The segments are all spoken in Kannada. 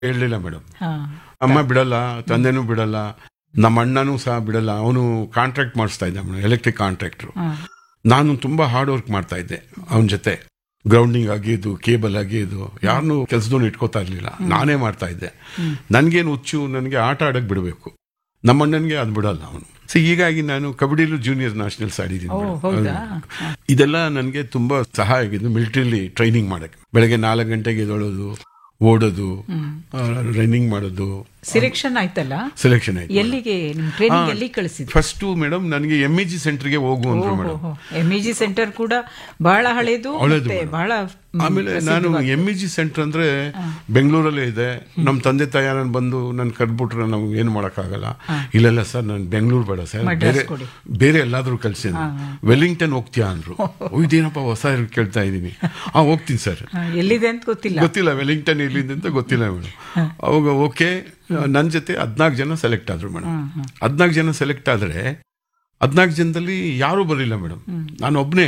ಹೇಳಲಿಲ್ಲ ಮೇಡಮ್ ಹಾ ಅಮ್ಮ ಬಿಡಲ್ಲ ತಂದೆನೂ ಬಿಡಲ್ಲ ನಮ್ಮ ಅಣ್ಣನೂ ಸಹ ಬಿಡಲ್ಲ ಅವನು ಕಾಂಟ್ರಾಕ್ಟ್ ಮಾಡಿಸ್ತಾ ಇದ್ದ ಮೇಡಮ್ ಎಲೆಕ್ಟ್ರಿಕ್ ಕಾಂಟ್ರಾಕ್ಟ್ರು ಹಾ ನಾನು ತುಂಬಾ ಹಾರ್ಡ್ ವರ್ಕ್ ಮಾಡ್ತಾ ಇದ್ದೆ ಅವನ ಜೊತೆ ಗ್ರೌಂಡಿಂಗ್ ಆಗಿದ್ದು ಕೇಬಲ್ ಆಗಿದ್ದು ಯಾರನ್ನೂ ಕೆಲಸದವ್ನು ಇಟ್ಕೋತಾ ಇರ್ಲಿಲ್ಲ ನಾನೇ ಮಾಡ್ತಾ ಇದ್ದೆ ನನ್ಗೇನು ಹುಚ್ಚು ನನಗೆ ಆಟ ಆಡಕ್ ಬಿಡಬೇಕು ನಮ್ಮ ಅಣ್ಣನಿಗೆ ಅದು ಬಿಡಲ್ಲ ಅವನು ಸೊ ಹೀಗಾಗಿ ನಾನು ಕಬಡ್ಡಿಲೂ ಜೂನಿಯರ್ ನ್ಯಾಷನಲ್ಸ್ ಆಡಿದ್ದೀನಿ ಓ ಮೇಡಮ್. ಹೌದಾ ಇದೆಲ್ಲ ನನಗೆ ತುಂಬಾ ಸಹಾಯ ಆಗಿದ್ದು ಮಿಲಿಟರಿಲಿ ಟ್ರೈನಿಂಗ್ ಮಾಡಕ್ಕೆ ಬೆಳಗ್ಗೆ ನಾಲ್ಕು ಗಂಟೆಗೆ ಎದ್ದೇಳೋದು ಓಡೋದು ರನ್ನಿಂಗ್ ಮಾಡೋದು ಸಿಲೆಕ್ಷನ್ ಆಯ್ತಲ್ಲ ಸೆಲೆಕ್ಷನ್ ಆಯ್ತು ಎಲ್ಲಿಗೆ ನಿಮ್ ಟ್ರೈನಿಂಗ್ ಎಲ್ಲಿ ಕಳಿಸಿದ್ರು ಫಸ್ಟ್ ಮೇಡಮ್ ನನಗೆ ಎಂ ಇ ಜಿ ಸೆಂಟರ್ಗೆ ಹೋಗು ಅಂದ್ರು madam M E G centre ಕೂಡ ಬಹಳ ಹಳೇದು ಹಳೇದು ಮತ್ತೆ ಮೇಡಮ್. ಬಹಳ ಮ್, ಆಮೇಲೆ ನಾನು ಎಂ ಇ ಜಿ ಸೆಂಟರ್ ಅಂದ್ರೆ ಬೆಂಗಳೂರಲ್ಲೇ ಇದೆ ನಮ್ಮ ತಂದೆ ತಾಯಿ ಬಂದು ನನ್ ಕರ್ಬಿಟ್ರೆ ನಾವು ಏನು ಮಾಡೋಕ್ಕಾಗಲ್ಲ ಇಲ್ಲೆಲ್ಲ ಸರ್ ನಾನು ಬೆಂಗಳೂರು ಬೇಡ ಸರ್ ಮಡ್ರಾಸ್ ಬೇರೆ ಕೊಡಿ. ಬೇರೆ ಎಲ್ಲಾದ್ರೂ ಕಳ್ಸಿ ಅಂದ್ರು. ವೆಲ್ಲಿಂಗ್ಟನ್ ಹೋಗ್ತೀಯಾ ಅಂದ್ರು ಓ, ಇದೇನಪ್ಪ ಹೊಸ ಇರೋ ಕೇಳ್ತಾ ಇದ್ದೀನಿ ಆ ಹೋಗ್ತೀನಿ ಸರ್ ಹಾ, ಎಲ್ಲಿದೆ ಅಂತ ಗೊತ್ತಿಲ್ಲ ಗೊತ್ತಿಲ್ಲ ವೆಲ್ಲಿಂಗ್ಟನ್ ಎಲ್ಲಿಂದ ಅಂತ ಗೊತ್ತಿಲ್ಲ ಮೇಡಮ್ ಅವಾಗ ಓಕೆ ನನ್ನ ಜೊತೆ ಹದ್ನಾಲ್ಕು ಜನ ಸೆಲೆಕ್ಟ್ ಆದ್ರು ಮೇಡಮ್ ಹದ್ನಾಲ್ಕು ಜನ ಸೆಲೆಕ್ಟ್ ಆದ್ರೆ ಹದ್ನಾಲ್ಕು ಜನದಲ್ಲಿ ಯಾರೂ ಬರಲಿಲ್ಲ ಮೇಡಮ್ ನಾನು ಒಬ್ಬನೇ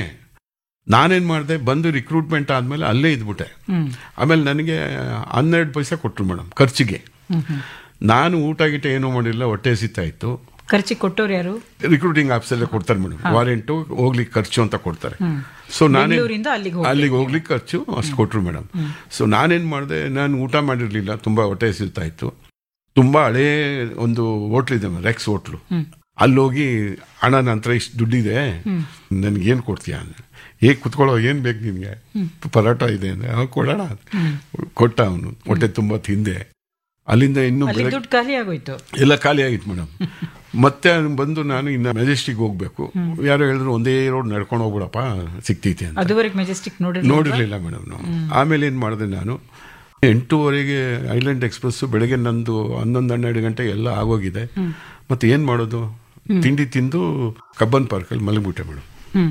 ನಾನೇನ್ ಮಾಡಿದೆ ಬಂದು ರಿಕ್ರೂಟ್ಮೆಂಟ್ ಆದ್ಮೇಲೆ ಅಲ್ಲೇ ಇದ್ಬಿಟ್ಟೆ ಹ್ಮ್ ಆಮೇಲೆ ನನಗೆ ಹನ್ನೆರಡು ಪೈಸೆ ಕೊಟ್ರು ಮೇಡಮ್ ಖರ್ಚಿಗೆ ಹ್ಮ್ ಹ್ಮ್ ನಾನು ಊಟ ಗೀಟ ಏನೂ ಮಾಡಿಲ್ಲ ಹೊಟ್ಟೆ ಹಸಿತಾ ಇತ್ತು ಖರ್ಚಿಗೆ ಕೊಟ್ಟವ್ರು ಯಾರು ರಿಕ್ರೂಟಿಂಗ್ ಆಫೀಸಲ್ಲೇ ಕೊಡ್ತಾರೆ ಮೇಡಮ್ ವಾರೆಂಟು ಹೋಗ್ಲಿಕ್ಕೆ ಖರ್ಚು ಅಂತ ಕೊಡ್ತಾರೆ ಸೊ ನಾನೇ ಬೆಂಗಳೂರಿಂದ ಅಲ್ಲಿಗೆ ಹೋಗ್ಬೇಕು. ಅಲ್ಲಿಗೆ ಹೋಗ್ಲಿಕ್ಕೆ ಖರ್ಚು ಅಷ್ಟು ಕೊಟ್ರು ಮೇಡಮ್ ಸೊ ನಾನೇನ್ ಮಾಡಿದೆ ನಾನು ಊಟ ಮಾಡಿರ್ಲಿಲ್ಲ ತುಂಬಾ ಹೊಟ್ಟೆ ಹಸಿತಾ ಇತ್ತು ತುಂಬಾ ಹಳೇ ಒಂದು ಹೋಟ್ಲ್ ಇದೆ ರೆಕ್ಸ್ ಹೋಟ್ಲು ಅಲ್ಲಿ ಹೋಗಿ ಅಣ್ಣ ನನ್ನ ಹತ್ರ ಇಷ್ಟು ದುಡ್ಡಿದೆ ನನ್ಗೆ ಏನ್ ಕೊಡ್ತೀಯ ಅಂದೆ ಏ ಕುತ್ಕೊಳ್ಳೋ ಏನ್ ಬೇಕು ನಿನ್ಗೆ ಪರೋಟ ಇದೆ ಅಂದ್ರೆ "ಹಾ, ಕೊಡೋಣ ಕೊಟ್ಟ ಅವನು ಹೊಟ್ಟೆ ತುಂಬಾ ತಿಂದೆ ಅಲ್ಲಿಂದ ಇನ್ನು ಅಲ್ಲಿ ದುಡ್ಡು ಖಾಲಿ ಆಗೋಯ್ತು ಎಲ್ಲ ಖಾಲಿ ಆಗಿತ್ತು ಮೇಡಮ್ ಮತ್ತೆ ಅವ್ನು ಬಂದು ನಾನು ಇನ್ನು ಮೆಜೆಸ್ಟಿಕ್ ಹೋಗ್ಬೇಕು ಯಾರೋ ಹೇಳಿದ್ರು ಒಂದೇ ರೋಡ್ ನಡ್ಕೊಂಡು ಹೋಗ್ಬಿಡಪ್ಪ ಸಿಕ್ತೈತೆ ಅಂತ ಅದುವರೆಗೆ ಮೆಜೆಸ್ಟಿಕ್ ನೋಡಿ ನೋಡಿರ್ಲಿಲ್ಲ ಮೇಡಮ್ ನಾವು ಆಮೇಲೆ ಏನ್ ಮಾಡಿದೆ ನಾನು ಎಂಟೂವರೆಗೆ ಐಲ್ಯಾಂಡ್ ಎಕ್ಸ್ಪ್ರೆಸ್ ಬೆಳಗ್ಗೆ ನಂದು ಹನ್ನೊಂದು ಹನ್ನೆರಡು ಗಂಟೆ ಎಲ್ಲ ಆಗೋಗಿದೆ ಮತ್ತೆ ಏನ್ ಮಾಡೋದು ತಿಂಡಿ ತಿಂದು ಕಬ್ಬನ್ ಪಾರ್ಕಲ್ಲಿ ಮಲಗಿಬಿಟ್ಟೆ ಮೇಡಮ್ ಹ್ಮ್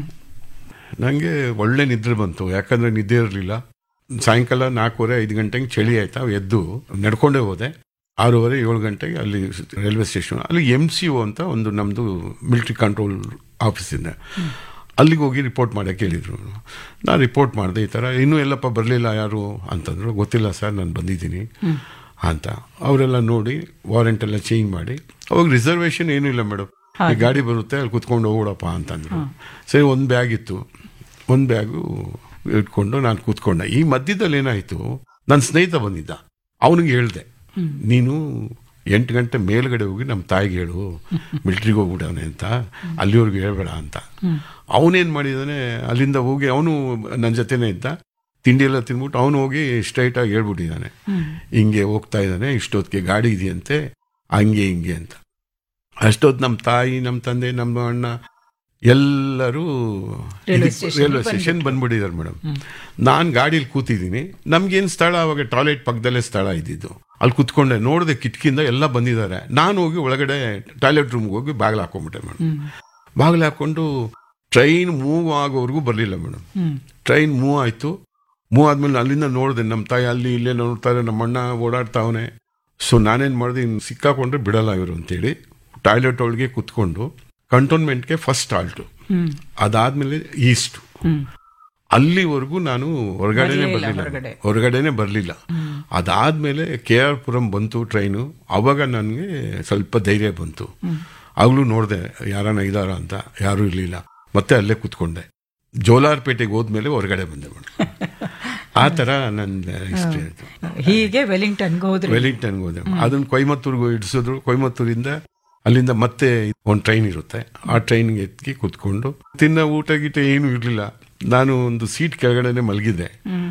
ನನಗೆ ಒಳ್ಳೆ ನಿದ್ರೆ ಬಂತು ಯಾಕಂದ್ರೆ ನಿದ್ದೆ ಇರಲಿಲ್ಲ ಸಾಯಂಕಾಲ ನಾಲ್ಕೂವರೆ ಐದು ಗಂಟೆಗೆ ಚಳಿ ಆಯ್ತಾ ಎದ್ದು ನಡ್ಕೊಂಡೇ ಹೋದೆ ಆರೂವರೆ ಏಳು ಗಂಟೆಗೆ ಅಲ್ಲಿ ರೈಲ್ವೆ ಸ್ಟೇಷನ್ ಅಲ್ಲಿ ಎಂ ಸಿ ಒ ಅಂತ ಒಂದು ನಮ್ಮದು ಮಿಲಿಟರಿ ಕಂಟ್ರೋಲ್ ಆಫೀಸ್ ಇದೆ ಅಲ್ಲಿಗೆ ಹೋಗಿ ರಿಪೋರ್ಟ್ ಮಾಡೋಕ್ಕೆ ಹೇಳಿದ್ರು ನಾನು ರಿಪೋರ್ಟ್ ಮಾಡಿದೆ ಈ ಥರ ಇನ್ನೂ ಎಲ್ಲಪ್ಪ ಬರಲಿಲ್ಲ ಯಾರು ಅಂತಂದ್ರು ಗೊತ್ತಿಲ್ಲ ಸರ್ ನಾನು ಬಂದಿದ್ದೀನಿ ಅಂತ ಅವರೆಲ್ಲ ನೋಡಿ ವಾರೆಂಟ್ ಎಲ್ಲ ಚೇಂಜ್ ಮಾಡಿ ಅವಾಗ ರಿಸರ್ವೇಷನ್ ಏನೂ ಇಲ್ಲ ಮೇಡಮ್ ಈ ಗಾಡಿ ಬರುತ್ತೆ ಅಲ್ಲಿ ಕುತ್ಕೊಂಡು ಹೋಗ್ಬಿಡಪ್ಪ ಅಂತಂದ್ರು ಸರಿ ಒಂದು ಬ್ಯಾಗ್ ಇತ್ತು ಒಂದು ಬ್ಯಾಗು ಇಟ್ಕೊಂಡು ನಾನು ಕೂತ್ಕೊಂಡೆ ಈ ಮಧ್ಯದಲ್ಲಿ ಏನಾಯ್ತು ನನ್ನ ಸ್ನೇಹಿತ ಬಂದಿದ್ದ ಅವನಿಗೆ ಹೇಳ್ದೆ ನೀನು ಎಂಟು ಗಂಟೆ ಮೇಲ್ಗಡೆ ಹೋಗಿ ನಮ್ಮ ತಾಯಿಗೆ ಹೇಳು ಮಿಲ್ಟ್ರಿಗೆ ಹೋಗ್ಬಿಡವನೆ ಅಂತ ಅಲ್ಲಿವರೆಗೂ ಹೇಳ್ಬೇಡ ಅಂತ ಅವನೇನ್ ಮಾಡಿದಾನೆ ಅಲ್ಲಿಂದ ಹೋಗಿ ಅವನು ನನ್ನ ಜೊತೆನೇ ಇದ್ದ ತಿಂಡಿ ಎಲ್ಲ ತಿಂದ್ಬಿಟ್ಟು ಅವನು ಹೋಗಿ ಸ್ಟ್ರೈಟ್ ಆಗಿ ಹೇಳ್ಬಿಟ್ಟಿದ್ದಾನೆ ಹಿಂಗೆ ಹೋಗ್ತಾ ಇದ್ದಾನೆ ಇಷ್ಟೊತ್ತಿಗೆ ಗಾಡಿ ಇದೆಯಂತೆ ಹಂಗೆ ಹಿಂಗೆ ಅಂತ ಅಷ್ಟೊತ್ತು ನಮ್ಮ ತಾಯಿ ನಮ್ಮ ತಂದೆ ನಮ್ಮ ಅಣ್ಣ ಎಲ್ಲರೂ ರೈಲ್ವೆ ಇದಕ್ಕೆ- ಸ್ಟೇಷನ್ಗೆ ರೈಲ್ವೆ ಸ್ಟೇಷನ್ ಬಂದ್ಬಿಟ್ಟಿದ್ದಾರೆ ಮೇಡಮ್ ನಾನು ಗಾಡೀಲಿ ಕೂತಿದ್ದೀನಿ ನಮ್ಗೇನು ಸ್ಥಳ ಅವಾಗ ಟಾಯ್ಲೆಟ್ ಪಕ್ಕದಲ್ಲೇ ಸ್ಥಳ ಇದ್ದಿದ್ದು ಅಲ್ಲಿ ಕುತ್ಕೊಂಡೆ ನೋಡಿದೆ ಕಿಟಕಿಯಿಂದ ಎಲ್ಲ ಬಂದಿದ್ದಾರೆ ನಾನು ಹೋಗಿ ಒಳಗಡೆ ಟಾಯ್ಲೆಟ್ ರೂಮ್ಗೆ ಹೋಗಿ ಬಾಗಿಲು ಹಾಕೊಂಡ್ಬಿಟ್ಟೆ ಮೇಡಮ್ ಬಾಗಿಲು ಹಾಕೊಂಡು ಟ್ರೈನ್ ಮೂವ್ ಆಗೋವರೆಗೂ ಬರಲಿಲ್ಲ ಮೇಡಮ್ ಹ್ಮ್ ಟ್ರೈನ್ ಮೂವ್ ಆಯ್ತು ಮೂವ್ ಆದ್ಮೇಲೆ ಅಲ್ಲಿಂದ ನೋಡಿದೆ ನಮ್ಮ ತಾಯಿ ಅಲ್ಲಿ ಇಲ್ಲೇ ನೋಡ್ತಾರೆ ನಮ್ಮ ಅಣ್ಣ ಓಡಾಡ್ತಾವನೆ ಸೊ ನಾನೇನ್ ಮಾಡಿದೆ ಇನ್ನು ಸಿಕ್ಕಾಕೊಂಡ್ರೆ ಬಿಡಲ್ಲ ಇವರು ಅಂತೇಳಿ ಟಾಯ್ಲೆಟ್ ಒಳಗೆ ಕುತ್ಕೊಂಡು ಕಂಟೋನ್ಮೆಂಟ್ಗೆ ಫಸ್ಟ್ ಆಲ್ಟು ಹ್ಮ್ ಅದಾದ್ಮೇಲೆ ಈಸ್ಟ್ ಹ್ಮ್ ಅಲ್ಲಿವರೆಗೂ ನಾನು ಹೊರಗಡೆನೆ ಬರ್ಲೇ ಇಲ್ಲ ಬರಲಿಲ್ಲ ಹೊರಗಡೆ. ಹೊರಗಡೆನೆ ಬರಲಿಲ್ಲ ಅದಾದ್ಮೇಲೆ ಕೆ ಆರ್ ಪುರಂ ಬಂತು ಟ್ರೈನು ಅವಾಗ ನನಗೆ ಸ್ವಲ್ಪ ಧೈರ್ಯ ಬಂತು ಆಗ್ಲೂ ನೋಡಿದೆ ಯಾರನ್ನ ಇದಾರ ಅಂತ ಯಾರೂ ಇರಲಿಲ್ಲ ಮತ್ತೆ ಅಲ್ಲೇ ಕುತ್ಕೊಂಡೆ ಜೋಲಾರ್ಪೇಟೆಗೆ ಹೋದ್ಮೇಲೆ ಹೊರಗಡೆ ಬಂದೆ ಮೇಡಮ್ ಆ ಥರ ನನ್ನ ಹಿಸ್ಟ್ರಿ ಆಯಿತು ಹೀಗೆ ವೆಲ್ಲಿಂಗ್ಟನ್ಗೆ ಹೋದ್ರಿ ವೆಲ್ಲಿಂಗ್ಟನ್ಗೆ ಹೋದೆ ಅದನ್ನ ಕೊಯಮತ್ತೂರ್ಗೆ ಇಡಿಸಿದ್ರು ಕೊಯಮತ್ತೂರಿಂದ ಅಲ್ಲಿಂದ ಮತ್ತೆ ಒಂದು ಟ್ರೈನ್ ಇರುತ್ತೆ ಆ ಟ್ರೈನ್ಗೆ ಎತ್ತಿ ಕುತ್ಕೊಂಡು ತಿನ್ನ ಊಟ ಗೀಟ ಏನು ಇರಲಿಲ್ಲ ನಾನು ಒಂದು ಸೀಟ್ ಕೆಳಗಡೆನೆ ಮಲಗಿದ್ದೆ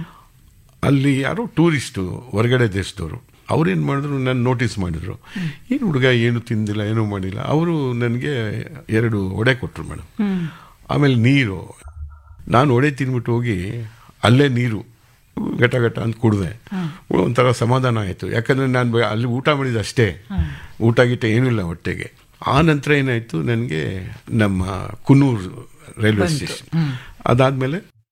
ಅಲ್ಲಿ ಯಾರೋ ಟೂರಿಸ್ಟು ಹೊರಗಡೆ ದೇಶದವರು ಅವ್ರೇನು ಮಾಡಿದ್ರು ನಾನು ನೋಟಿಸ್ ಮಾಡಿದ್ರು ಏನು ಹುಡುಗ ಏನು ತಿಂದಿಲ್ಲ ಏನೂ ಮಾಡಿಲ್ಲ ಅವರು ನನಗೆ ಎರಡು ಒಡೆ ಕೊಟ್ಟರು ಮೇಡಮ್ ಹ್ಮ್ ಆಮೇಲೆ ನೀರು ನಾನು ಒಡೆ ತಿನ್ಬಿಟ್ಟು ಹೋಗಿ ಅಲ್ಲೇ ನೀರು ಘಟ ಘಟ ಅಂತ ಕುಡಿದೆ ಒಂಥರ ಸಮಾಧಾನ ಆಯಿತು ಯಾಕಂದ್ರೆ ನಾನು ಬ- ಅಲ್ಲಿ ಊಟ ಮಾಡಿದ ಅಷ್ಟೇ ಊಟ ಗೀಟ ಏನೂ ಇಲ್ಲ ಹೊಟ್ಟೆಗೆ ಆ ನಂತರ ಏನಾಯಿತು ನನಗೆ ನಮ್ಮ ಕುನ್ನೂರು ರೈಲ್ವೆ ಸ್ಟೇಷನ್ ಅದಾದಮೇಲೆ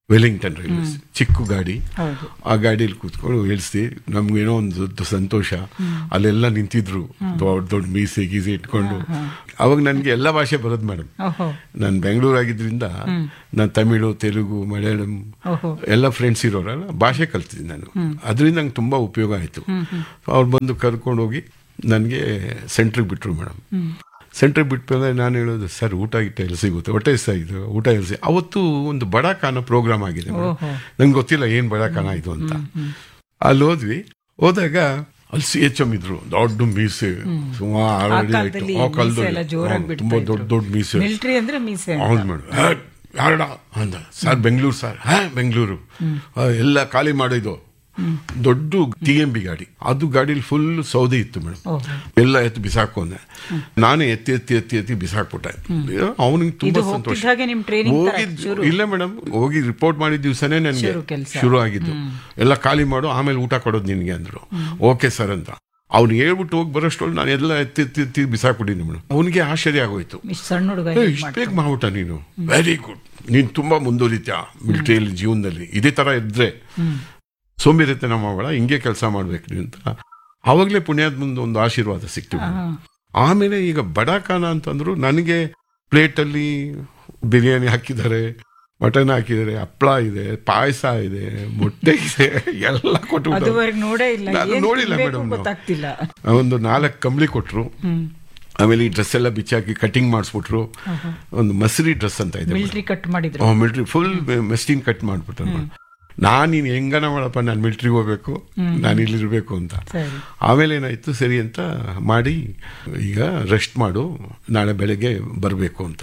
ವೆಲ್ಲಿಂಗ್ಟನ್ ರೈಲ್ವೇಸ್ ಚಿಕ್ಕ ಗಾಡಿ ಹೌದು ಆ ಗಾಡಿಯಲ್ಲಿ ಕೂತ್ಕೊಂಡು ಇಳಿಸಿ ನಮ್ಗೇನೋ ಒಂದು ದೊಡ್ಡ ಸಂತೋಷ ಅಲ್ಲೆಲ್ಲ ನಿಂತಿದ್ರು ದೊಡ್ಡ ದೊಡ್ಡ ಮೀಸೆ ಗೀಸೆ ಇಟ್ಕೊಂಡು ಅವಾಗ ನನಗೆ ಎಲ್ಲ ಭಾಷೆ ಬರೋದು ಮೇಡಮ್ ಓಹೋ ನಾನು ಬೆಂಗಳೂರು ಆಗಿದ್ರಿಂದ ನಾನು ತಮಿಳು ತೆಲುಗು ಮಲಯಾಳಂ ಓಹೋ ಎಲ್ಲ ಫ್ರೆಂಡ್ಸ್ ಇರೋರಲ್ಲ ಭಾಷೆ ಕಲ್ತಿದ್ದೀನಿ ನಾನು ಅದರಿಂದ ನಂಗೆ ತುಂಬ ಉಪಯೋಗ ಆಯಿತು ಅವ್ರು ಬಂದು ಕರ್ಕೊಂಡು ಹೋಗಿ ನನಗೆ ಸೆಂಟ್ರಿಗೆ ಬಿಟ್ರು ಮೇಡಮ್ ಸೆಂಟ್ರಿಗೆ ಬಿಟ್ಮೇಲೆ ನಾನು ಹೇಳೋದು ಸರ್ ಊಟ ಗಿಟ್ಟ ಎಲ್ಲಿ ಸಿಗುತ್ತೆ ಹೊಟ್ಟೆ ಇದು ಊಟ ಎಲ್ಲಿ ಸಿ ಅವತ್ತು ಒಂದು ಬಡಾಖಾನ ಪ್ರೋಗ್ರಾಮ್ ಆಗಿದೆ ಮೇಡಮ್ ಓಹೋ. ನಂಗೆ ಗೊತ್ತಿಲ್ಲ ಏನು ಬಡಾಖಾನ ಇದು ಅಂತ ಅಲ್ಲಿ ಹೋದ್ವಿ ಹೋದಾಗ ಅಲ್ಲಿ ಸಿ ಎಚ್ ಎಮ್ ಇದ್ರು ದೊಡ್ಡ ಮೀಸೆ ಸುಮಾರು ಆ ಅಡಿ ಆಯ್ತು. ಕಾಲದಲ್ಲಿ ಆ ಮೀಸೆ ಕಾಲದಲ್ಲಿ ಎಲ್ಲ ಜೋರಾಗಿ ಹ್ಮ್, ಬಿಡ್ತಾ ತುಂಬಾ ಇದ್ರು. ದೊಡ್ಡ ದೊಡ್ಡ ಮೀಸೆ ಮಿಲಿಟರಿ ಅಂದ್ರೆ ಮೀಸೆ ಅಂತ. ಹೌದು ಮೇಡಮ್ ಹೇ, ಯಾರಡ ಅಂದ ಸರ್ ಬೆಂಗಳೂರು ಸರ್ ಹಾ ಬೆಂಗಳೂರು ಆ, ಎಲ್ಲ ಖಾಲಿ ಮಾಡಿದ್ದು ದೊಡ್ಡ ಟಿ ಎಂ ಬಿ ಗಾಡಿ ಅದು ಗಾಡಿಲಿ ಫುಲ್ ಸೌದೆ ಇತ್ತು ಮೇಡಮ್ ಓಹೋ. ಎಲ್ಲ ಎತ್ತು ಬಿಸಾಕು ಅಂದೆ ನಾನೇ ಎತ್ತಿ ಎತ್ತಿ ಎತ್ತಿ ಎತ್ತಿ ಬಿಸಾಕ್ಬಿಟ್ಟೆ ಅವನಿಗೆ ತುಂಬಾ ಇದು ಸಂತೋಷ ಹೋಗ್ತಿದ್ದ ಹಾಗೆ ನಿಮ್ ಟ್ರೈನಿಂಗ್ ತರ ಹೋಗಿದ್ ಶುರು ಇಲ್ಲ ಮೇಡಮ್ ಹೋಗಿ ರಿಪೋರ್ಟ್ ಮಾಡಿದ ದಿವಸನೇ ನನಗೆ ಶುರು ಕೆಲ್ಸ. ಶುರು ಆಗಿದ್ದು ಎಲ್ಲ ಖಾಲಿ ಮಾಡು ಆಮೇಲೆ ಊಟ ಕೊಡೋದು ನಿನಗೆ ಅಂದ್ರು ಓಕೆ ಸರ್ ಅಂತ ಅವ್ನು ಹೇಳ್ಬಿಟ್ಟು ಹೋಗಿ ಬರೋಷ್ಟೊಳಗೆ ನಾನು ಎಲ್ಲ ಎತ್ತಿ ಎತ್ತಿ ಎತ್ತಿ ಬಿಸಾಕ್ಬಿಟ್ಟಿನಿ ಮೇಡಮ್ ಅವನಿಗೆ ಆಶ್ಚರ್ಯ ಆಗೋಯ್ತು ಇಷ್ಟು ಸಣ್ಣ ಹುಡುಗ ಏ, ಹೀಗ್ ಇಷ್ಟು ಮಾಡ್ತಾನೆ. ಬೇಗ ಮಾಡ್ಬಿಟ್ಟ ನೀನು ವೆರಿ ಗುಡ್ ನೀನು ತುಂಬಾ ಮುಂದುವರಿತ್ಯಾ ಮಿಲಿಟರಿಯಲ್ಲಿ ಜೀವನದಲ್ಲಿ ಇದೇ ತರ ಇದ್ರೆ ಸೋಂಬೇರಿತನ ಮಾಡಬೇಡ ಹಿಂಗೆ ಕೆಲಸ ಮಾಡ್ಬೇಕು ನೀನು ಅಂತ ಆವಾಗಲೇ ಪುಣ್ಯದ ಮುಂದೆ ಒಂದು ಆಶೀರ್ವಾದ ಸಿಕ್ತು ಹಾ. ಆಮೇಲೆ ಈಗ ಬಡಾಖಾನ ಅಂತಂದ್ರು ನನಗೆ ಪ್ಲೇಟಲ್ಲಿ ಬಿರಿಯಾನಿ ಹಾಕಿದ್ದಾರೆ ಮಟನ್ ಹಾಕಿದ್ದಾರೆ ಹಪ್ಪಳ ಇದೆ ಪಾಯಸ ಇದೆ ಮೊಟ್ಟೆ ಇದೆ ಎಲ್ಲ ಕೊಟ್ಟು ಅದುವರೆಗೆ ನೋಡೇ ಇಲ್ಲ ನಾನು ಏನ್ ನೋಡಿಲ್ಲ ತಿನ್ಬೇಕು ಮೇಡಮ್ ಗೊತ್ತಾಗ್ತಿಲ್ಲ ಒಂದು ನಾಲ್ಕು ಕಂಬಳಿ ಕೊಟ್ರು ಹ್ಮ್ ಆಮೇಲೆ ಈ ಡ್ರೆಸ್ ಎಲ್ಲ ಬಿಚ್ಚಾಕಿ ಕಟಿಂಗ್ ಮಾಡಿಸ್ಬಿಟ್ರು ಒಂದು ಮಸರಿ ಡ್ರೆಸ್ ಅಂತ ಇದೆ ಮಿಲಿಟರಿ ಕಟ್ ಮಾಡಿದ್ರು ಮಿಲಿಟ್ರಿ ಫುಲ್ ಮೆಸ್ಟಿನ್ ಕಟ್ ಮಾಡ್ಬಿಟ್ರು ನಾನು ನೀನು ಹೆಂಗನ ಮಾಡಪ್ಪ ನಾನು ಮಿಲಿಟ್ರಿಗೆ ಹೋಗ್ಬೇಕು ನಾನು ಇಲ್ಲಿರ್ಬೇಕು ಅಂತ ಸರಿ ಆಮೇಲೆ ಏನಾಯ್ತು ಸರಿ ಅಂತ ಮಾಡಿ ಈಗ ರೆಸ್ಟ್ ಮಾಡು ನಾಳೆ ಬೆಳಗ್ಗೆ ಬರಬೇಕು ಅಂತ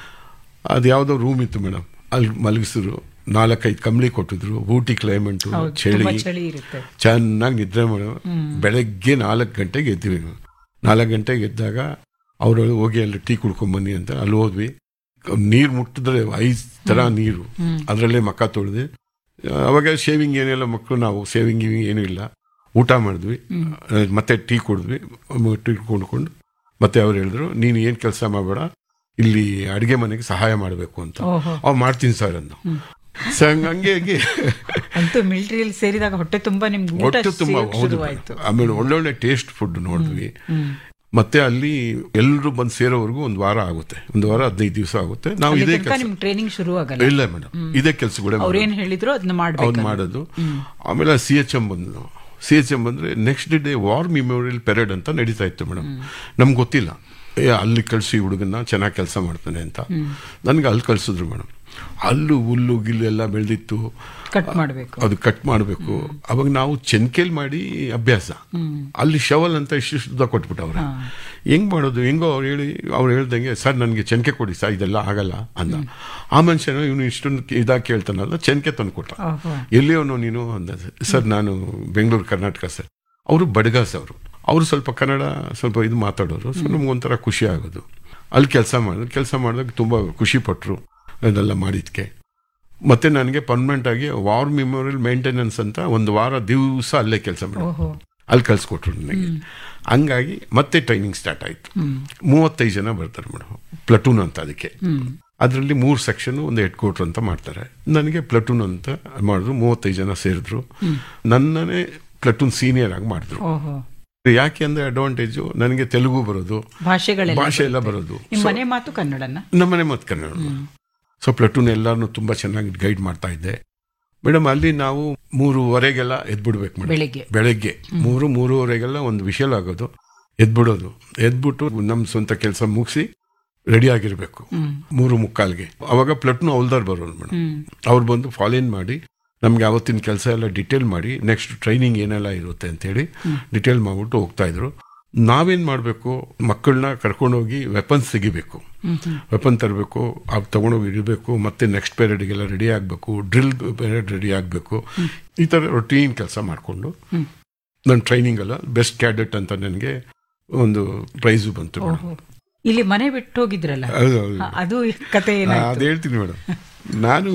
ಅದು ಯಾವುದೋ ರೂಮ್ ಇತ್ತು ಮೇಡಮ್ ಅಲ್ಲಿ ಮಲಗಿಸಿದ್ರು ನಾಲ್ಕೈದು ಕಂಬಳಿ ಕೊಟ್ಟಿದ್ರು ಊಟಿ ಕ್ಲೈಮೇಟು ಹೌದು ಚಳಿ ತುಂಬಾ ಚಳಿ ಇರುತ್ತೆ ಚೆನ್ನಾಗಿ ನಿದ್ರೆ ಮಾಡೋ ಬೆಳಗ್ಗೆ ನಾಲ್ಕು ಗಂಟೆಗೆ ಎದ್ದಿವಿ ನಾವು ನಾಲ್ಕು ಗಂಟೆಗೆ ಎದ್ದಾಗ ಅವರು ಹೋಗಿ ಅಲ್ಲಿ ಟೀ ಕುಡ್ಕೊಂಬನ್ನಿ ಅಂತ ಅಲ್ಲಿ ಹೋದ್ವಿ ನೀರು ಮುಟ್ಟಿದ್ರೆ ಐದು ಥರ ನೀರು ಅದರಲ್ಲೇ ಮಕ್ಕ ತೊಳೆದು ಅವಾಗ ಶೇವಿಂಗ್ ಏನೆಲ್ಲ ಮಕ್ಕಳು ನಾವು ಸೇವಿಂಗ್ ಏನೂ ಇಲ್ಲ ಊಟ ಮಾಡಿದ್ವಿ ಅಹ್, ಮತ್ತೆ ಟೀ ಕುಡಿದ್ವಿ ಮ- ಟೀ ಕುಡ್ಕೊಂಡು ಮತ್ತೆ ಅವ್ರು ಹೇಳಿದ್ರು ನೀನು ಏನು ಕೆಲಸ ಮಾಡಬೇಡ ಇಲ್ಲಿ ಅಡುಗೆ ಮನೆಗೆ ಸಹಾಯ ಮಾಡಬೇಕು ಅಂತ ಓಹೋ ಅವ್ರು ಮಾಡ್ತೀನಿ ಸರ್ ಅಂದ ಸೊ ಹಂಗೆ ಹಂಗೆ ಅಂತೂ ಮಿಲಿಟರಿಯಲ್ಲಿ ಸೇರಿದಾಗ ಹೊಟ್ಟೆ ತುಂಬಾ ನಿಮ್ಗೆ ಊಟ ಹೊಟ್ಟೆ ತುಂಬಾ ಸಿಗೋಕ್ ಹೌದು ಶುರುವಾಯ್ತು ಆಮೇಲೆ ಒಳ್ಳೊಳ್ಳೆ ಟೇಸ್ಟ್ ಫುಡ್ ನೋಡಿದ್ವಿ ಹ್ಮ್ ಮತ್ತೆ ಅಲ್ಲಿ ಎಲ್ಲರೂ ಬಂದು ಸೇರೋವರೆಗೂ ಒಂದು ವಾರ ಆಗುತ್ತೆ ಒಂದು ವಾರ ಹದಿನೈದು ದಿವಸ ಆಗುತ್ತೆ ನಾವು ಅಲ್ಲಿ ಇದೇ ತನಕ ಕೆಲಸ ನಿಮ್ ಟ್ರೈನಿಂಗ್ ಶುರು ಆಗಲ್ಲ ಇಲ್ಲ ಮೇಡಮ್ ಇದೇ ಕೆಲಸಗಳೇ ಅವ್ರು ಏನ್ ಹೇಳಿದ್ರು ಅದನ್ನ ಅವ್ನು ಮಾಡ್ಬೇಕು ಮಾಡೋದು ಆಮೇಲೆ ಸಿ ಎಚ್ ಎಂ ಬಂದು ಸಿ ಎಚ್ ಎಂ ಬಂದ್ರೆ next day war memorial parade ಅಂತ ನಡೀತಾ ಇತ್ತು ಮೇಡಮ್ ನಮ್ಗೆ ಗೊತ್ತಿಲ್ಲ ಏ ಅಲ್ಲಿ ಕಳಿಸಿ ಹುಡುಗನ್ನ ಚೆನ್ನಾಗಿ ಕೆಲಸ ಮಾಡ್ತಾನೆ ಅಂತ ನನಗೆ ಅಲ್ಲಿ ಕಳ್ಸಿದ್ರು ಮೇಡಮ್ ಅಲ್ಲೂ ಹುಲ್ಲು ಗಿಲ್ಲು ಎಲ್ಲ ಬೆಳೆದಿತ್ತು ಕಟ್ ಮಾಡ್ಬೇಕು ಅದು ಕಟ್ ಮಾಡಬೇಕು ಅವಾಗ ನಾವು ಚೆನ್ಕೇಲ್ ಮಾಡಿ ಅಭ್ಯಾಸ ಅಲ್ಲಿ ಶವಲ್ ಅಂತ ಇಷ್ಟಿಷ್ಟು ಕೊಟ್ಬಿಟ್ಟವ್ರೆ ಹೆಂಗ್ ಮಾಡೋದು ಹೆಂಗೋ ಅವ್ರು ಹೇಳಿ ಅವ್ರು ಹೇಳ್ದಂಗೆ ಸರ್ ನನಗೆ ಚೆನ್ಕೆ ಕೊಡಿ ಸರ್ ಇದೆಲ್ಲ ಆಗಲ್ಲ ಅಂದ ಆ ಮನುಷ್ಯನು ಇವನು ಇಷ್ಟೊಂದು ಇದಾಗಿ ಕೇಳ್ತಾನಲ್ಲ ಚೆನ್ಕೆ ತಂದು ಕೊಟ್ಟ ಓಹೋ ಎಲ್ಲಿಯವನು ನೀನು ಅಂದ ಸರ್ ನಾನು ಬೆಂಗಳೂರು ಕರ್ನಾಟಕ ಸರ್ ಅವರು ಬಡಗಾಸ್ ಅವರು ಅವರು ಸ್ವಲ್ಪ ಕನ್ನಡ ಸ್ವಲ್ಪ ಇದು ಮಾತಾಡೋರು ಸೊ ನಮ್ಗೊಂಥರ ಖುಷಿ ಆಗೋದು ಅಲ್ಲಿ ಕೆಲಸ ಮಾಡಿದ್ರು ಕೆಲಸ ಮಾಡಿದಾಗ ತುಂಬ ಖುಷಿ ಪಟ್ಟರು ಅದೆಲ್ಲ ಮಾಡಿದ್ಕೆ ಮತ್ತೆ ನನಗೆ ಪರ್ಮನೆಂಟ್ ಆಗಿ ವಾರ್ ಮೆಮೋರಿಯಲ್ ಮೇಂಟೆನೆನ್ಸ್ ಅಂತ ಒಂದು ವಾರ ದಿವಸ ಅಲ್ಲೇ ಕೆಲಸ ಮಾಡಿ ಓಹೋ ಅಲ್ಲಿ ಕಳ್ಸಿಕೊಟ್ರು ನನಗೆ ಹಂಗಾಗಿ ಮತ್ತೆ ಟ್ರೈನಿಂಗ್ ಸ್ಟಾರ್ಟ್ ಆಯಿತು ಮೂವತ್ತೈದು ಜನ ಬರ್ತಾರೆ ಮೇಡಮ್ ಪ್ಲಟೂನ್ ಅಂತ ಅದಕ್ಕೆ ಅದರಲ್ಲಿ ಮೂರು ಸೆಕ್ಷನ್ ಒಂದು ಹೆಡ್ ಕ್ವಾರ್ಟರ್ ಅಂತ ಮಾಡ್ತಾರೆ ನನಗೆ ಪ್ಲಟೂನ್ ಅಂತ ಮಾಡಿದ್ರು ಮೂವತ್ತೈದು ಜನ ಸೇರಿದ್ರು ನನ್ನನ್ನೇ ಪ್ಲಟೂನ್ ಸೀನಿಯರ್ ಆಗಿ ಮಾಡಿದ್ರು ಓಹೋ ಯಾಕೆ ಅಂದ್ರೆ ಅಡ್ವಾಂಟೇಜು ನನಗೆ ತೆಲುಗು ಬರೋದು ಭಾಷೆಗಳೆಲ್ಲ ಭಾಷೆ ಎಲ್ಲ ಬರೋದು ನಿಮ್ ಮನೆ ಮಾತು ಕನ್ನಡನ ನಮ್ಮನೆ ಮತ್ತು ಕನ್ನಡ ಸೊ ಪ್ಲಟೂನ್ ಎಲ್ಲಾನು ತುಂಬಾ ಚೆನ್ನಾಗಿ ಗೈಡ್ ಮಾಡ್ತಾ ಇದ್ದೆ ಮೇಡಮ್ ಅಲ್ಲಿ ನಾವು ಮೂರುವರೆಗೆಲ್ಲ ಎದ್ಬಿಡ್ಬೇಕು ಮೇಡಮ್ ಬೆಳಿಗ್ಗೆ ಬೆಳಗ್ಗೆ ಮೂರು ಮೂರುವರೆಗೆಲ್ಲ ಒಂದು ವಿಷಲ್ ಆಗೋದು ಎದ್ಬಿಡೋದು ಎದ್ಬಿಟ್ಟು ನಮ್ಮ ಸ್ವಂತ ಕೆಲಸ ಮುಗಿಸಿ ರೆಡಿ ಆಗಿರ್ಬೇಕು ಮೂರು ಮುಕ್ಕಾಲ್ಗೆ ಅವಾಗ ಪ್ಲಟ್ನು ಅವಲ್ದಾರ್ ಬರೋರು ಮೇಡಮ್ ಹ್ಮ್ ಅವ್ರು ಬಂದು ಫಾಲೋಇನ್ ಮಾಡಿ ನಮ್ಗೆ ಅವತ್ತಿನ ಕೆಲಸ ಎಲ್ಲ ಡಿಟೇಲ್ ಮಾಡಿ ನೆಕ್ಸ್ಟ್ ಟ್ರೈನಿಂಗ್ ಏನೆಲ್ಲ ಇರುತ್ತೆ ಅಂತೇಳಿ ಡಿಟೇಲ್ ಮಾಡ್ಬಿಟ್ಟು ಹೋಗ್ತಾ ಇದ್ರು ನಾವೇನ್ ಮಾಡಬೇಕು ಮಕ್ಕಳನ್ನ ಕರ್ಕೊಂಡೋಗಿ ವೆಪನ್ಸ್ ತೆಗಿಬೇಕು ವೆಪನ್ ತರಬೇಕು ಅವು ತಗೊಂಡೋಗಿ ಇಡಬೇಕು ಮತ್ತೆ ನೆಕ್ಸ್ಟ್ ಪೀರಿಯಡ್ಗೆಲ್ಲ ರೆಡಿ ಆಗಬೇಕು ಡ್ರಿಲ್ ಪೀರಿಯಡ್ ರೆಡಿ ಆಗಬೇಕು ಈ ಥರ ರೊಟೀನ್ ಕೆಲಸ ಮಾಡಿಕೊಂಡು ನನ್ನ ಟ್ರೈನಿಂಗ್ ಅಲ್ಲ ಬೆಸ್ಟ್ ಕ್ಯಾಡೆಟ್ ಅಂತ ನನಗೆ ಒಂದು ಪ್ರೈಸು ಬಂತು ಮೇಡಮ್ ಓಹೋ ಇಲ್ಲಿ ಮನೆ ಬಿಟ್ಟು ಹೋಗಿದ್ರಲ್ಲ ಹೌದು ಹೌದು ಹ, ಅದು ಕತೆ ಏನಾಯ್ತು ಅದು ಹೇಳ್ತೀನಿ ಮೇಡಮ್ ನಾನು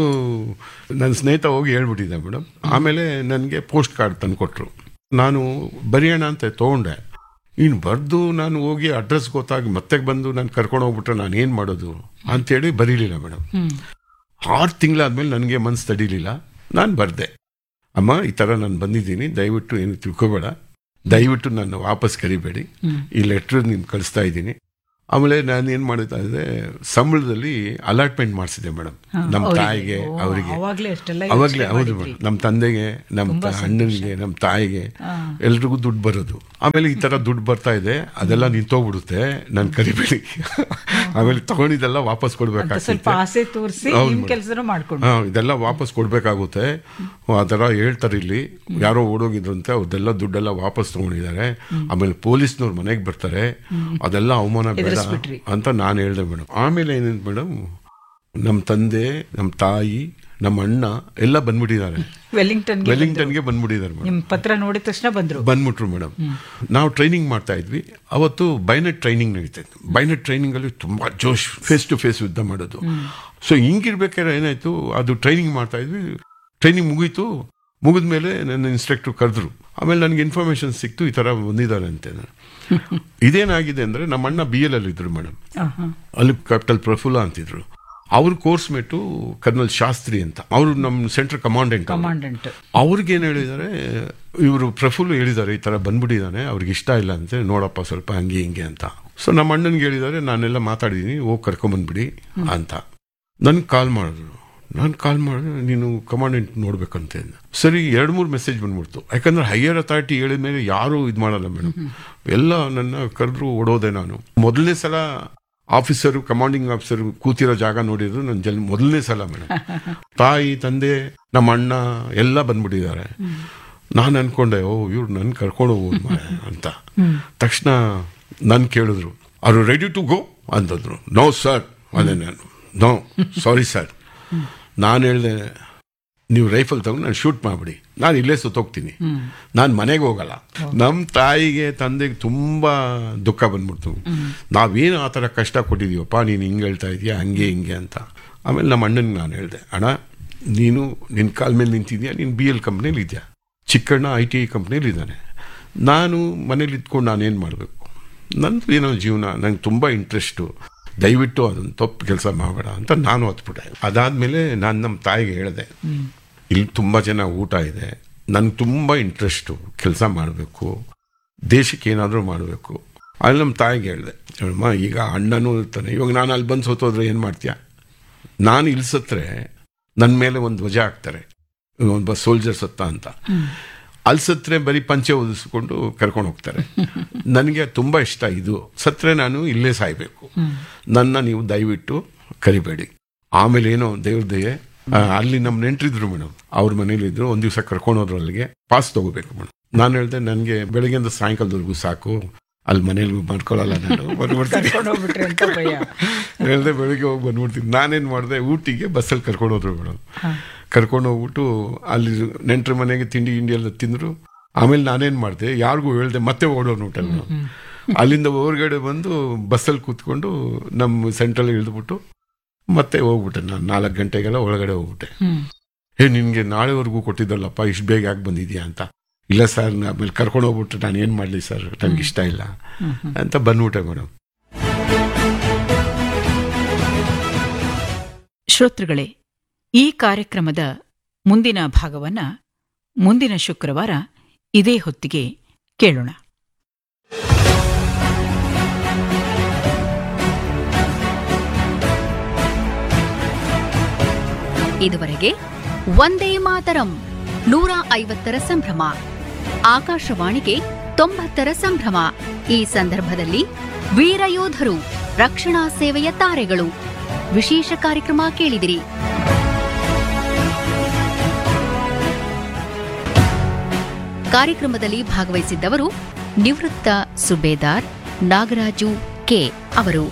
ನನ್ನ ಸ್ನೇಹಿತ ಹೋಗಿ ಹೇಳ್ಬಿಟ್ಟಿದ್ದೆ ಮೇಡಮ್ ಆಮೇಲೆ ನನಗೆ ಪೋಸ್ಟ್ ಕಾರ್ಡ್ ತಂದು ಕೊಟ್ಟರು ನಾನು ಬರೆಯೋಣ ಅಂತ ತೊಗೊಂಡೆ ಇನ್ನು ಬರೆದು ನಾನು ಹೋಗಿ ಅಡ್ರೆಸ್ ಗೊತ್ತಾಗಿ ಮತ್ತೆ ಬಂದು ನಾನು ಕರ್ಕೊಂಡು ಹೋಗ್ಬಿಟ್ರೆ ನಾನು ಏನು ಮಾಡೋದು ಅಂತೇಳಿ ಬರೀಲಿಲ್ಲ ಮೇಡಮ್ ಹ್ಮ್ ಆರು ತಿಂಗಳಾದ್ಮೇಲೆ ನನಗೆ ಮನ್ಸು ತಡೀಲಿಲ್ಲ ನಾನು ಬರ್ದೆ ಅಮ್ಮ ಈ ಥರ ನಾನು ಬಂದಿದ್ದೀನಿ ದಯವಿಟ್ಟು ಏನು ತಿಳ್ಕೊಬೇಡ ದಯವಿಟ್ಟು ನನ್ನ ವಾಪಸ್ ಕರಿಬೇಡಿ ಈ ಲೆಟ್ರ್ ನಿಮ್ಗೆ ಕಳಿಸ್ತಾ ಇದ್ದೀನಿ ಆಮೇಲೆ ನಾನು ಏನು ಮಾಡ್ತಾ ಇದ್ದೆ ಸಂಬಳದಲ್ಲಿ ಅಲಾಟ್ಮೆಂಟ್ ಮಾಡಿಸಿದೆ ಮೇಡಮ್ ನಮ್ಮ ತಾಯಿಗೆ ಅವರಿಗೆ ಅವಾಗ್ಲೇ ಅಷ್ಟೆಲ್ಲ ಅವಾಗಲೇ ಹೌದು ಮೇಡಮ್ ನಮ್ಮ ತಂದೆಗೆ ನಮ್ಮ ತ- ಅಣ್ಣನಿಗೆ ನಮ್ಮ ತಾಯಿಗೆ ಎಲ್ರಿಗೂ ದುಡ್ಡು ಬರೋದು ಆಮೇಲೆ ಈ ತರ ದುಡ್ಡು ಬರ್ತಾ ಇದೆ ಅದೆಲ್ಲ ನಿಂತೋಗ್ಬಿಡುತ್ತೆ ನಾನು ಕರಿಬೇಡಿ ಆಮೇಲೆ ತಗೊಂಡಿದ್ದೆಲ್ಲ ವಾಪಸ್ ಸ್ವಲ್ಪ ಕೊಡ್ಬೇಕಾಗ್ತೈತೆ ಆಸೆ ತೋರಿಸಿ ಹೌದು ನಿಮ್ ಮೇಡಮ್. ಕೆಲಸನೂ ಮಾಡ್ಕೊಂಡು ಹಾ ಇದೆಲ್ಲ ವಾಪಸ್ ಕೊಡ್ಬೇಕಾಗುತ್ತೆ ಆ ಥರ ಹೇಳ್ತಾರೆ ಇಲ್ಲಿ ಯಾರೋ ಓಡೋಗಿದ್ರಂತೆ ಅವ್ರದ್ದೆಲ್ಲ ದುಡ್ಡೆಲ್ಲ ವಾಪಸ್ ತಗೊಂಡಿದ್ದಾರೆ ಆಮೇಲೆ ಪೊಲೀಸ್ನವ್ರು ಮನೆಗೆ ಬರ್ತಾರೆ ಅದೆಲ್ಲ ಅವಮಾನ ಬೇಡ ಎದುರಿಸ್ಬಿಟ್ರಿ. ಅಂತ ನಾನು ಹೇಳ್ದೆ ಮೇಡಮ್ ಆಮೇಲೆ ಏನೇನು ಮೇಡಮ್ ನಮ್ಮ ತಂದೆ ನಮ್ಮ ತಾಯಿ ನಮ್ಮ ಅಣ್ಣ ಎಲ್ಲ ಬಂದ್ಬಿಟ್ಟಿದ್ದಾರೆ ವೆಲ್ಲಿಂಗ್ಟನ್ಗೆ ವೆಲ್ಲಿಂಗ್ಟನ್ಗೆ ಬಂದ್ಬಿಟ್ಟಿದ್ದಾರೆ ಮೇಡಮ್ ನಿಮ್ ಪತ್ರ ನೋಡಿದ ತಕ್ಷಣ ಬಂದ್ರು ಬಂದ್ಬಿಟ್ರು ಮೇಡಮ್ ನಾವು ಟ್ರೈನಿಂಗ್ ಮಾಡ್ತಾ ಇದ್ವಿ ಅವತ್ತು ಬೈನೆಟ್ ಟ್ರೈನಿಂಗ್ ನಡೀತಾ ಇತ್ತು ಬೈನೆಟ್ ಟ್ರೈನಿಂಗ್ ಅಲ್ಲಿ ತುಂಬಾ ಜೋಶ್ ಫೇಸ್ ಟು ಫೇಸ್ ಯುದ್ಧ ಮಾಡೋದು ಸೊ ಹಿಂಗಿರ್ಬೇಕಾದ್ರೆ ಏನಾಯ್ತು ಅದು ಟ್ರೈನಿಂಗ್ ಮಾಡ್ತಾ ಇದ್ವಿ ಟ್ರೈನಿಂಗ್ ಮುಗೀತು ಮುಗಿದ್ಮೇಲೆ ನನ್ನ ಇನ್ಸ್ಟ್ರಕ್ಟರ್ ಕರೆದ್ರು ಆಮೇಲೆ ನನಗೆ ಇನ್ಫಾರ್ಮೇಶನ್ ಸಿಕ್ತು ಈ ತರ ಬಂದಿದ್ದಾರೆ ಅಂತ ಇದೇನಾಗಿದೆ ಅಂದ್ರೆ ನಮ್ಮ ಅಣ್ಣ ಬಿ ಎಲ್ ಅಲ್ಲಿ ಇದ್ರು ಮೇಡಮ್ ಆಹಾ. ಅಲ್ಲಿ ಕ್ಯಾಪಿಟಲ್ ಪ್ರಫುಲ್ಲ ಅಂತಿದ್ರು ಅವ್ರ ಕೋರ್ಸ್ ಮೇಟು ಕರ್ನಲ್ ಶಾಸ್ತ್ರಿ ಅಂತ ಅವರು ನಮ್ಮ ಸೆಂಟ್ರಲ್ ಕಮಾಂಡೆಂಟ್ ಕಮಾಂಡೆಂಟ್ ಅವ್ರಿಗೇನು ಹೇಳಿದ್ದಾರೆ ಇವರು ಪ್ರಫುಲ್ ಹೇಳಿದ್ದಾರೆ ಈ ಥರ ಬಂದ್ಬಿಟ್ಟಿದ್ದಾನೆ ಅವ್ರಿಗೆ ಇಷ್ಟ ಇಲ್ಲ ಅಂತೆ ನೋಡಪ್ಪ ಸ್ವಲ್ಪ ಹಂಗೆ ಹಿಂಗೆ ಅಂತ ಸೊ ನಮ್ಮ ಅಣ್ಣನಿಗೆ ಹೇಳಿದ್ದಾರೆ ನಾನೆಲ್ಲ ಮಾತಾಡಿದ್ದೀನಿ ಹೋಗಿ ಕರ್ಕೊಂಬಂದ್ಬಿಡಿ ಅಂತ ನನ್ಗೆ ಕಾಲ್ ಮಾಡಿದ್ರು ನಾನು ಕಾಲ್ ಮಾಡಿದ್ರೆ ನೀನು ಕಮಾಂಡೆಂಟ್ ನೋಡ್ಬೇಕಂತೆ ಅಂದೆ. ಸರಿ ಎರಡು ಮೂರು ಮೆಸೇಜ್ ಬಂದ್ಬಿಡ್ತು ಯಾಕಂದ್ರೆ ಹೈಯರ್ ಅಥಾರಿಟಿ ಹೇಳಿದ ಮೇಲೆ ಯಾರೂ ಇದು ಮಾಡಲ್ಲ ಮೇಡಮ್ ಎಲ್ಲ ನನ್ನ ಕರೆದ್ರು ಓಡೋದೆ ನಾನು ಮೊದಲನೇ ಸಲ ಆಫೀಸರು ಕಮಾಂಡಿಂಗ್ ಆಫೀಸರ್ ಕೂತಿರೋ ಜಾಗ ನೋಡಿದ್ರು ನನ್ನ ಜಲ್ ಮೊದಲನೇ ಸಲ ಮೇಡಮ್ ತಾಯಿ ತಂದೆ ನಮ್ಮ ಅಣ್ಣ ಎಲ್ಲ ಬಂದ್ಬಿಟ್ಟಿದ್ದಾರೆ ನಾನು ಅನ್ಕೊಂಡೆ ಓ ಇವ್ರು ನನ್ ಕರ್ಕೊಂಡು ಹೋಗ್ಬೋದು ಮಾರ್ರೆ ಅಂತ ತಕ್ಷಣ ನನ್ ಕೇಳಿದ್ರು ಅವರು ರೆಡಿ ಟು ಗೋ ಅಂತಂದ್ರು ನೋ ಸರ್ ಅದೇ ನಾನು ನೋ ಸಾರಿ ಸರ್ ನಾನು ಹೇಳಿದೆ ನೀವು ರೈಫಲ್ ತಗೊಂಡು ನಾನು ಶೂಟ್ ಮಾಡ್ಬಿಡಿ ನಾನು ಇಲ್ಲೇ ಸುತ್ತೋಗ್ತೀನಿ ನಾನು ಮನೆಗೆ ಹೋಗಲ್ಲ ನಮ್ಮ ತಾಯಿಗೆ ತಂದೆಗೆ ತುಂಬಾ ದುಃಖ ಬಂದ್ಬಿಡ್ತು ನಾವೇನು ಆ ಥರ ಕಷ್ಟ ಕೊಟ್ಟಿದೀವಪ್ಪ ನೀನು ಹಿಂಗೆ ಹೇಳ್ತಾ ಇದೀಯ ಹಂಗೆ ಹಿಂಗೆ ಅಂತ ಆಮೇಲೆ ನಮ್ಮ ಅಣ್ಣನಿಗೆ ನಾನು ಹೇಳಿದೆ ಅಣ್ಣ ನೀನು ನಿನ್ನ ಕಾಲ ಮೇಲೆ ನಿಂತಿದ್ಯಾ ನೀನು ಬಿ ಎಲ್ ಕಂಪ್ನಿಲಿ ಇದೆಯಾ ಚಿಕ್ಕಣ್ಣ ಐ ಟಿ ಐ ಕಂಪ್ನಿಲಿ ಇದ್ದಾನೆ ನಾನು ಮನೇಲಿ ಇದ್ಕೊಂಡು ನಾನೇನು ಮಾಡಬೇಕು ನಂದು ಏನೋ ಜೀವನ ನಂಗೆ ತುಂಬ ಇಂಟ್ರೆಸ್ಟು ದಯವಿಟ್ಟು ಅದನ್ನು ತಪ್ಪು ಕೆಲಸ ಮಾಡಬೇಡ ಅಂತ ನಾನು ಹೊತ್ಬಿಟ್ಟೆ ಅದಾದಮೇಲೆ ನಾನು ನಮ್ಮ ತಾಯಿಗೆ ಹೇಳಿದೆ ಇಲ್ಲಿ ತುಂಬ ಜನ ಊಟ ಇದೆ ನನಗೆ ತುಂಬ ಇಂಟ್ರೆಸ್ಟು ಕೆಲಸ ಮಾಡಬೇಕು ದೇಶಕ್ಕೆ ಏನಾದರೂ ಮಾಡಬೇಕು ಅಲ್ಲಿ ನಮ್ಮ ತಾಯಿಗೆ ಹೇಳಿದೆ ಹೇಳಮ್ಮ ಈಗ ಅಣ್ಣನೂ ಇರ್ತಾನೆ ಇವಾಗ ನಾನು ಅಲ್ಲಿ ಬಂದು ಸೋತೋದ್ರೆ ಏನು ಮಾಡ್ತೀಯ ನಾನು ಇಲ್ಲಿ ಸತ್ರೆ ನನ್ನ ಮೇಲೆ ಒಂದು ಧ್ವಜ ಹಾಕ್ತಾರೆ ಒಬ್ಬ ಸೋಲ್ಜರ್ ಸತ್ತ ಅಂತ ಅಲ್ಲಿ ಸತ್ರೆ ಬರೀ ಪಂಚೆ ಓದಿಸ್ಕೊಂಡು ಕರ್ಕೊಂಡು ಹೋಗ್ತಾರೆ ನನಗೆ ತುಂಬ ಇಷ್ಟ ಇದು ಸತ್ರೆ ನಾನು ಇಲ್ಲೇ ಸಾಯ್ಬೇಕು ನನ್ನ ನೀವು ದಯವಿಟ್ಟು ಕರಿಬೇಡಿ ಆಮೇಲೆ ಏನೋ ದೇವ್ರ ದಯೆ ಆ, ಅಲ್ಲಿ ನಮ್ಮ ನೆಂಟ್ರಿದ್ರು ಮೇಡಮ್ ಅವ್ರ ಮನೇಲಿ ಇದ್ರು ಒಂದ್ ದಿವಸ ಕರ್ಕೊಂಡು ಹೋದ್ರು ಅಲ್ಲಿಗೆ ಪಾಸ್ ತಗೋಬೇಕು ಮೇಡಮ್ ನಾನು ಹೇಳ್ದೆ ನನಗೆ ಬೆಳಗ್ಗೆಯಿಂದ ಸಾಯಂಕಾಲದವರೆಗೂ ಸಾಕು ಅಲ್ಲಿ ಮನೇಲಿ ಮಾಡ್ಕೊಳ್ಳಲ್ಲ ನಾನು ಬಂದ್ಬಿಡ್ತೀನಿ ಕರ್ಕೊಂಡು ಹೋಗ್ಬಿಟ್ರಿ ಅಂತ ಭಯ ಹೇಳ್ದೆ ಬೆಳಿಗ್ಗೆ ಹೋಗಿ ಬಂದ್ಬಿಡ್ತೀನಿ ನಾನೇನು ಮಾಡಿದೆ ಊಟಿಗೆ ಬಸ್ಸಲ್ಲಿ ಕರ್ಕೊಂಡು ಹೋದ್ರು ಮೇಡಮ್ ಕರ್ಕೊಂಡು ಹೋಗ್ಬಿಟ್ಟು ಅಲ್ಲಿ ನೆಂಟ್ರ ಮನೆಗೆ ತಿಂಡಿ ಗಿಂಡಿ ಎಲ್ಲ ತಿಂದ್ರು ಆಮೇಲೆ ನಾನೇನು ಮಾಡಿದೆ ಯಾರಿಗೂ ಹೇಳ್ದೆ ಮತ್ತೆ ಓಡೋನು ಊಟ ಅಲ್ಲಿಂದ ಹೊರಗಡೆ ಬಂದು ಬಸ್ಸಲ್ಲಿ ಕೂತ್ಕೊಂಡು ನಮ್ಮ ಸೆಂಟ್ರಲ್ಲಿ ಇಳಿದ್ಬಿಟ್ಟು ಮತ್ತೆ ಹೋಗ್ಬಿಟ್ಟೆ ನಾನು ನಾಲ್ಕು ಗಂಟೆಗೆಲ್ಲ ಒಳಗಡೆ ಹೋಗ್ಬಿಟ್ಟೆ ಹ್ಮ್ ಏ ನಿನ್ಗೆ ನಾಳೆವರೆಗೂ ಕೊಟ್ಟಿದ್ದಲ್ಲಪ್ಪ ಇಷ್ಟು ಬೇಗ ಯಾಕೆ ಬಂದಿದ್ಯಾ ಅಂತ ಇಲ್ಲ ಸರ್ ಆಮೇಲೆ ಕರ್ಕೊಂಡು ಹೋಗ್ಬಿಟ್ಟು ನಾನು ಏನು ಮಾಡಲಿ ಸರ್ ನಂಗೆ ಇಷ್ಟ ಇಲ್ಲ ಅಂತ ಬಂದ್ಬಿಟ್ಟೆ ಮೇಡಮ್ ಶ್ರೋತೃಗಳೇ ಈ ಕಾರ್ಯಕ್ರಮದ ಮುಂದಿನ ಭಾಗವನ್ನ ಮುಂದಿನ ಶುಕ್ರವಾರ ಇದೇ ಹೊತ್ತಿಗೆ ಕೇಳೋಣ ಇದುವರೆಗೆ ಒಂದೇ ಮಾತರಂ ನೂರ ಐವತ್ತರ ಸಂಭ್ರಮ ಆಕಾಶವಾಣಿಗೆ ತೊಂಬತ್ತರ ಸಂಭ್ರಮ ಈ ಸಂದರ್ಭದಲ್ಲಿ ವೀರಯೋಧರು ರಕ್ಷಣಾ ಸೇವೆಯ ತಾರೆಗಳು ವಿಶೇಷ ಕಾರ್ಯಕ್ರಮ ಕೇಳಿದಿರಿ ಕಾರ್ಯಕ್ರಮದಲ್ಲಿ ಭಾಗವಹಿಸಿದ್ದವರು ನಿವೃತ್ತ ಸುಬೇದಾರ್ ನಾಗರಾಜು ಕೆ ಅವರು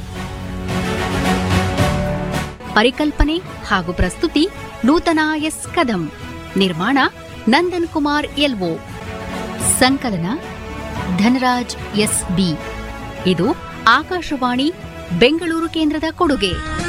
ಪರಿಕಲ್ಪನೆ ಹಾಗೂ ಪ್ರಸ್ತುತಿ ನೂತನ ಎಸ್ ಕದಂ ನಿರ್ಮಾಣ ನಂದನ್ ಕುಮಾರ್ ಎಲ್ಒ ಸಂಕಲನ ಧನರಾಜ್ ಎಸ್ ಬಿ ಇದು ಆಕಾಶವಾಣಿ ಬೆಂಗಳೂರು ಕೇಂದ್ರದ ಕೊಡುಗೆ